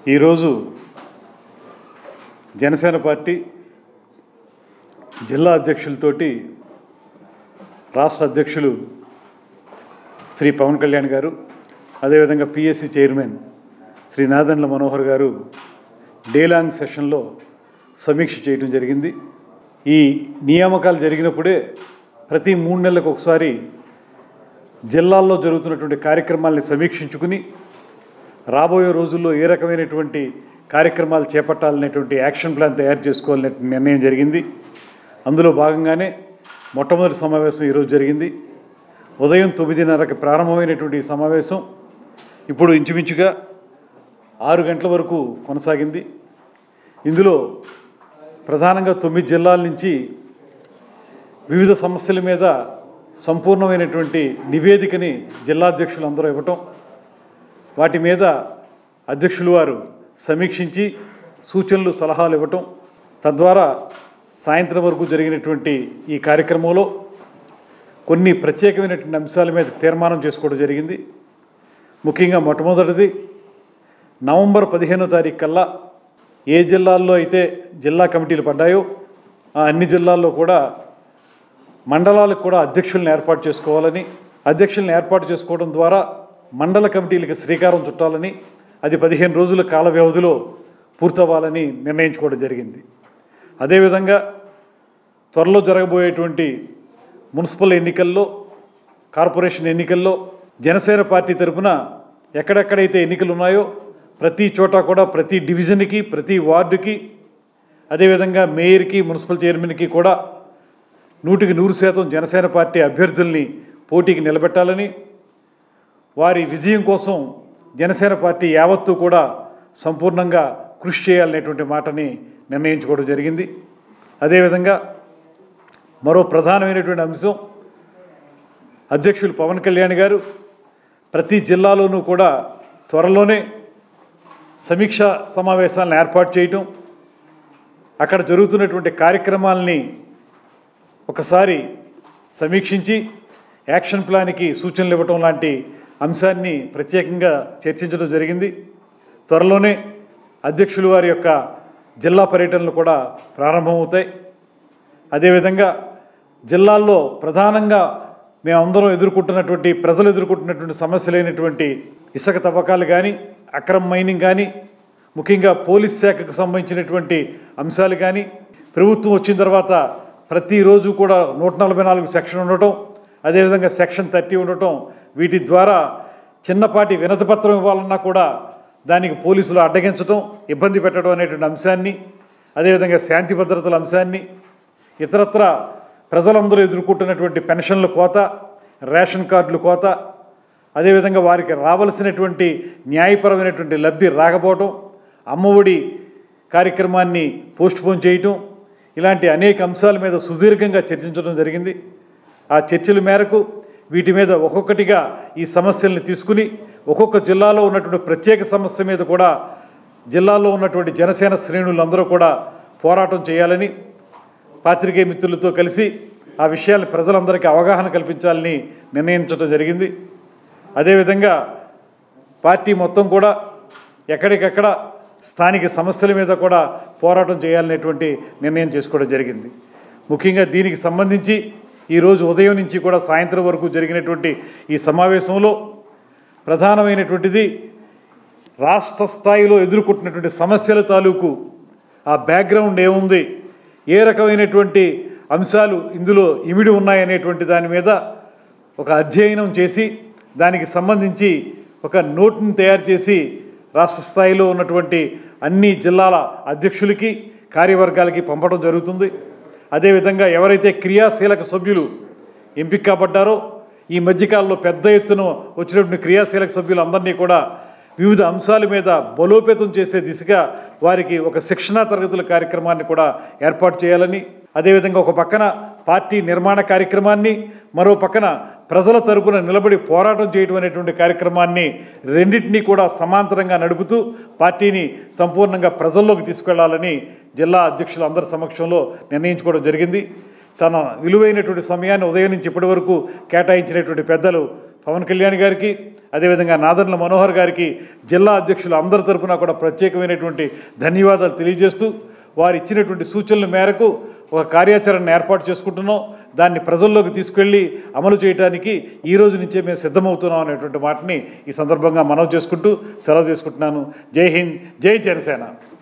ఈరోజు జనసేన పార్టీ జిల్లా అధ్యక్షులతోటి రాష్ట్ర అధ్యక్షులు శ్రీ పవన్ కళ్యాణ్ గారు అదేవిధంగా పిఎస్సి చైర్మన్ శ్రీ నాదన్ల మనోహర్ గారు డేలాంగ్ సెషన్లో సమీక్ష చేయడం జరిగింది ఈ నియామకాలు జరిగినప్పుడే ప్రతి మూడు నెలలకు ఒకసారి జిల్లాల్లో జరుగుతున్నటువంటి కార్యక్రమాల్ని సమీక్షించుకుని రాబోయే రోజుల్లో ఏ రకమైనటువంటి కార్యక్రమాలు చేపట్టాలనేటువంటి యాక్షన్ ప్లాన్ తయారు చేసుకోవాలనే నిర్ణయం జరిగింది అందులో భాగంగానే మొట్టమొదటి సమావేశం ఈరోజు జరిగింది ఉదయం తొమ్మిదిన్నరకి ప్రారంభమైనటువంటి ఈ సమావేశం ఇప్పుడు ఇంచుమించుగా ఆరు గంటల వరకు కొనసాగింది ఇందులో ప్రధానంగా తొమ్మిది జిల్లాల నుంచి వివిధ సమస్యల మీద సంపూర్ణమైనటువంటి నివేదికని జిల్లా అధ్యక్షులు అందరూ ఇవ్వటం వాటి మీద అధ్యక్షులు వారు సమీక్షించి సూచనలు సలహాలు ఇవ్వటం తద్వారా సాయంత్రం వరకు జరిగినటువంటి ఈ కార్యక్రమంలో కొన్ని ప్రత్యేకమైనటువంటి అంశాల మీద తీర్మానం చేసుకోవడం జరిగింది ముఖ్యంగా మొట్టమొదటిది నవంబర్ పదిహేనో తారీఖు కల్లా ఏ జిల్లాల్లో అయితే జిల్లా కమిటీలు పడ్డాయో ఆ అన్ని జిల్లాల్లో కూడా మండలాలకు కూడా అధ్యక్షులను ఏర్పాటు చేసుకోవాలని అధ్యక్షులను ఏర్పాటు చేసుకోవడం ద్వారా మండల కమిటీలకు శ్రీకారం చుట్టాలని అది పదిహేను రోజుల కాల వ్యవధిలో పూర్తవ్వాలని నిర్ణయించుకోవడం జరిగింది అదేవిధంగా త్వరలో జరగబోయేటువంటి మున్సిపల్ ఎన్నికల్లో కార్పొరేషన్ ఎన్నికల్లో జనసేన పార్టీ తరపున ఎక్కడెక్కడైతే ఎన్నికలు ఉన్నాయో ప్రతి చోట కూడా ప్రతి డివిజన్కి ప్రతి వార్డుకి అదేవిధంగా మేయర్కి మున్సిపల్ చైర్మన్కి కూడా నూటికి నూరు శాతం జనసేన పార్టీ అభ్యర్థుల్ని పోటీకి నిలబెట్టాలని వారి విజయం కోసం జనసేన పార్టీ యావత్తు కూడా సంపూర్ణంగా కృషి చేయాలనేటువంటి మాటని నిర్ణయించుకోవడం జరిగింది అదేవిధంగా మరో ప్రధానమైనటువంటి అంశం అధ్యక్షులు పవన్ కళ్యాణ్ గారు ప్రతి జిల్లాలోనూ కూడా త్వరలోనే సమీక్ష సమావేశాలను ఏర్పాటు చేయటం అక్కడ జరుగుతున్నటువంటి కార్యక్రమాలని ఒకసారి సమీక్షించి యాక్షన్ ప్లాన్కి సూచనలు ఇవ్వటం లాంటి అంశాన్ని ప్రత్యేకంగా చర్చించడం జరిగింది త్వరలోనే అధ్యక్షులు వారి యొక్క జిల్లా పర్యటనలు కూడా ప్రారంభమవుతాయి అదేవిధంగా జిల్లాల్లో ప్రధానంగా మేమందరం ఎదుర్కొంటున్నటువంటి ప్రజలు ఎదుర్కొంటున్నటువంటి సమస్యలైనటువంటి ఇసుక తవ్వకాలు కానీ అక్రమ మైనింగ్ కానీ ముఖ్యంగా పోలీస్ శాఖకు సంబంధించినటువంటి అంశాలు కానీ ప్రభుత్వం వచ్చిన తర్వాత ప్రతిరోజు కూడా నూట నలభై నాలుగు సెక్షన్ ఉండటం అదేవిధంగా సెక్షన్ థర్టీ ఉండటం వీటి ద్వారా చిన్నపాటి వినతిపత్రం ఇవ్వాలన్నా కూడా దానికి పోలీసులు అడ్డగించడం ఇబ్బంది పెట్టడం అనేటువంటి అంశాన్ని అదేవిధంగా శాంతి భద్రతల అంశాన్ని ఇతరత్ర ప్రజలందరూ ఎదుర్కొంటున్నటువంటి పెన్షన్ల కోత రేషన్ కార్డుల కోత అదేవిధంగా వారికి రావలసినటువంటి న్యాయపరమైనటువంటి లబ్ధి రాకపోవటం అమ్మఒడి కార్యక్రమాన్ని పోస్ట్పోన్ చేయటం ఇలాంటి అనేక అంశాల మీద సుదీర్ఘంగా చర్చించడం జరిగింది ఆ చర్చల మేరకు వీటి మీద ఒక్కొక్కటిగా ఈ సమస్యల్ని తీసుకుని ఒక్కొక్క జిల్లాలో ఉన్నటువంటి ప్రత్యేక సమస్య మీద కూడా జిల్లాలో ఉన్నటువంటి జనసేన శ్రేణులందరూ కూడా పోరాటం చేయాలని పాత్రికేయ మిత్రులతో కలిసి ఆ విషయాన్ని ప్రజలందరికీ అవగాహన కల్పించాలని నిర్ణయించడం జరిగింది అదేవిధంగా పార్టీ మొత్తం కూడా ఎక్కడికెక్కడ స్థానిక సమస్యల మీద కూడా పోరాటం చేయాలనేటువంటి నిర్ణయం చేసుకోవడం జరిగింది ముఖ్యంగా దీనికి సంబంధించి ఈరోజు ఉదయం నుంచి కూడా సాయంత్రం వరకు జరిగినటువంటి ఈ సమావేశంలో ప్రధానమైనటువంటిది రాష్ట్ర స్థాయిలో ఎదుర్కొంటున్నటువంటి సమస్యల తాలూకు ఆ బ్యాక్గ్రౌండ్ ఏముంది ఏ రకమైనటువంటి అంశాలు ఇందులో ఇమిడి ఉన్నాయనేటువంటి దాని మీద ఒక అధ్యయనం చేసి దానికి సంబంధించి ఒక నోట్ని తయారు చేసి రాష్ట్ర స్థాయిలో ఉన్నటువంటి అన్ని జిల్లాల అధ్యక్షులకి కార్యవర్గాలకి పంపడం జరుగుతుంది అదేవిధంగా ఎవరైతే క్రియాశీలక సభ్యులు ఎంపిక కాబడ్డారో ఈ మధ్యకాలంలో పెద్ద ఎత్తున వచ్చినటువంటి క్రియాశీలక సభ్యులందరినీ కూడా వివిధ అంశాల మీద బలోపేతం చేసే దిశగా వారికి ఒక శిక్షణా తరగతుల కార్యక్రమాన్ని కూడా ఏర్పాటు చేయాలని అదేవిధంగా ఒక పక్కన పార్టీ నిర్మాణ కార్యక్రమాన్ని మరో పక్కన ప్రజల తరపున నిలబడి పోరాటం చేయటం అనేటువంటి కార్యక్రమాన్ని రెండింటినీ కూడా సమాంతరంగా నడుపుతూ పార్టీని సంపూర్ణంగా ప్రజల్లోకి తీసుకెళ్లాలని జిల్లా అధ్యక్షులు అందరి సమక్షంలో నిర్ణయించుకోవడం జరిగింది తన విలువైనటువంటి సమయాన్ని ఉదయం నుంచి ఇప్పటి వరకు కేటాయించినటువంటి పెద్దలు పవన్ కళ్యాణ్ గారికి అదేవిధంగా నాదన్ల మనోహర్ గారికి జిల్లా అధ్యక్షులు అందరి తరపున కూడా ప్రత్యేకమైనటువంటి ధన్యవాదాలు తెలియజేస్తూ వారు ఇచ్చినటువంటి సూచనల మేరకు ఒక కార్యాచరణ ఏర్పాటు చేసుకుంటున్నాం దాన్ని ప్రజల్లోకి తీసుకెళ్ళి అమలు చేయడానికి ఈ రోజు నుంచే మేము సిద్ధమవుతున్నాం అనేటువంటి మాటని ఈ సందర్భంగా మనవి చేసుకుంటూ సెలవు తీసుకుంటున్నాను జై హింద్ జై జనసేన